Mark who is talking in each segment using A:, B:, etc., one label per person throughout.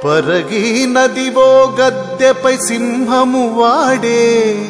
A: పరగి నదివో గద్దెపై సింహము వాడే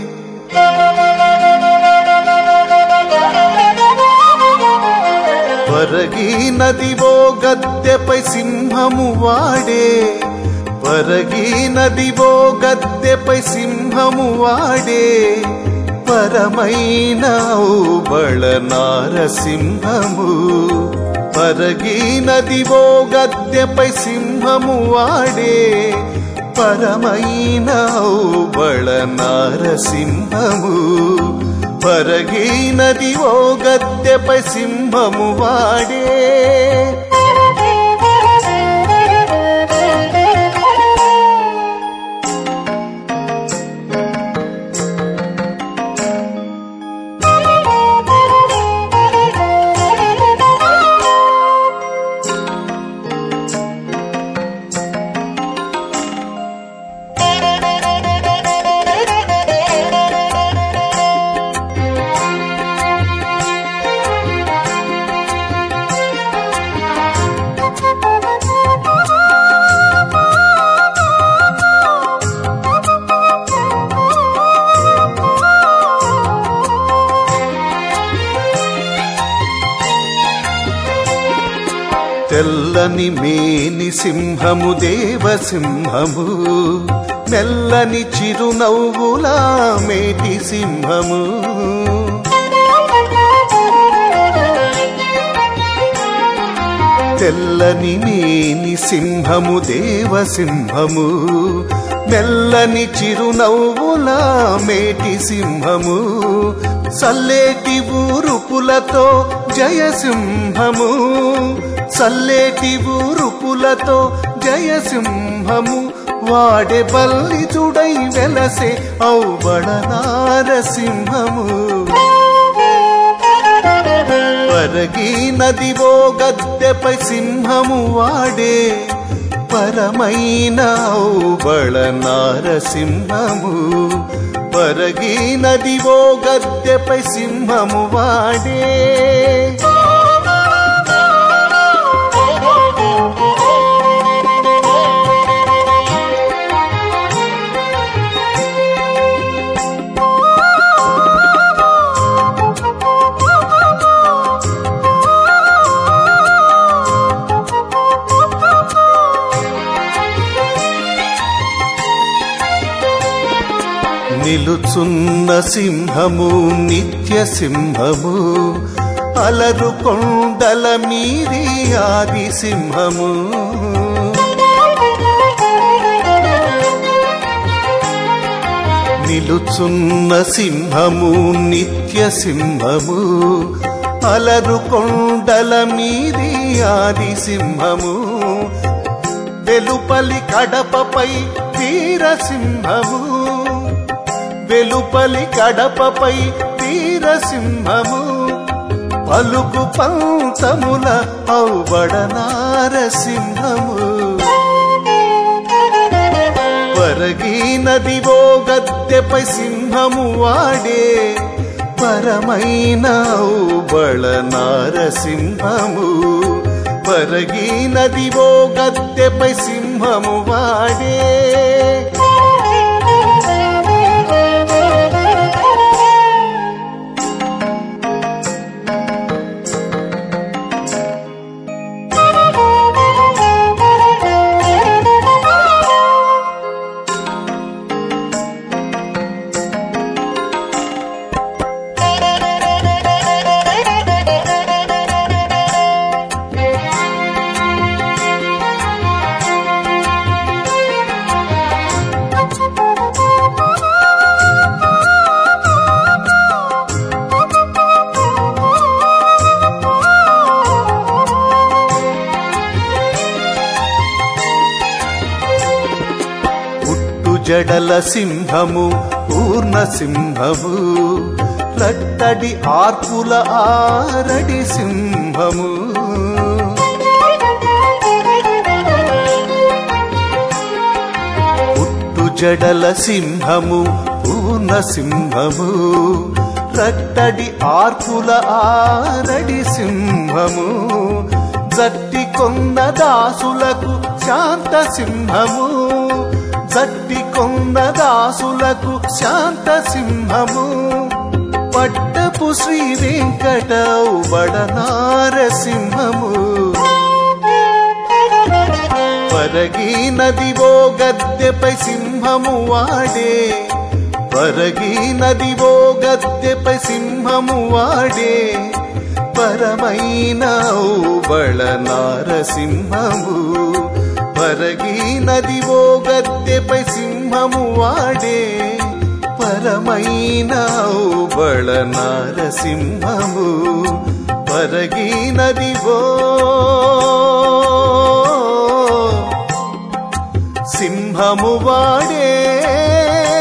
A: పరగి నదివో గద్దెపై సింహము వాడే పరగి నదివో గద్దెపై సింహము వాడే పరమైన బళ నారసింహము పరగి నదివో గద్దెపై సింహము వాడే పరమైన బళ నారసింహము పరగి నదివో గద్దెపై సింహము వాడే తెల్లని మేని సింహము దేవసింహము మెల్లని చిరునవ్వుల మేటి సింహము తెల్లని మేని సింహము దేవసింహము మెల్లని చిరునవ్వుల మేటి సింహము సల్లేటి ఊరుపులతో జయసింహము సల్లేటి ఊరుపులతో జయసింహము వాడే బల్లితుడై వెలసే ఔబడ నారసింహము పరగి నదివో గద్దెపై సింహము వాడే పరమైన ఔబళ నారసింహము పరగి నదివో గద్దెపై సింహము వాడే నిలుచున్న సింహము నిత్య సింహము అలరు కొండల మీరి ఆది సింహము నిలుచున్న సింహము నిత్య సింహము అలరు కొండల మీరి ఆది సింహము వెలుపలి కడపపై వీరసింహము వెలుపలి కడపపై వీరసింహము పలుకు పంతముల ఔబడ నారసింహము పరగి నదివో గద్దెపై సింహము వాడే పరమైన ఔబళ నారసింహము పరగి నదివో గద్దెపై సింహము వాడే పుట్టు జడల సింహము పూర్ణ సింహము లట్టడి ఆర్పుల ఆరడి సింహము పుట్టు జడల సింహము పూర్ణ సింహము రట్టడి ఆర్పుల ఆరడి సింహము జట్టి కొన్న దాసులకు శాంత సింహము జట్టి కొన్న దాసులకు శాంత సింహము పట్టపు శ్రీ వెంకట నారసింహము పరగి నదివో గద్దెపై సింహము వాడే పరగి నదివో గద్దెపై సింహము వాడే పరమైన బళ నారసింహము పరగి నదివో గద్దెపై సింహము వాడే పరమైన బళ నారసింహము పరగి నదివో సింహము వాడే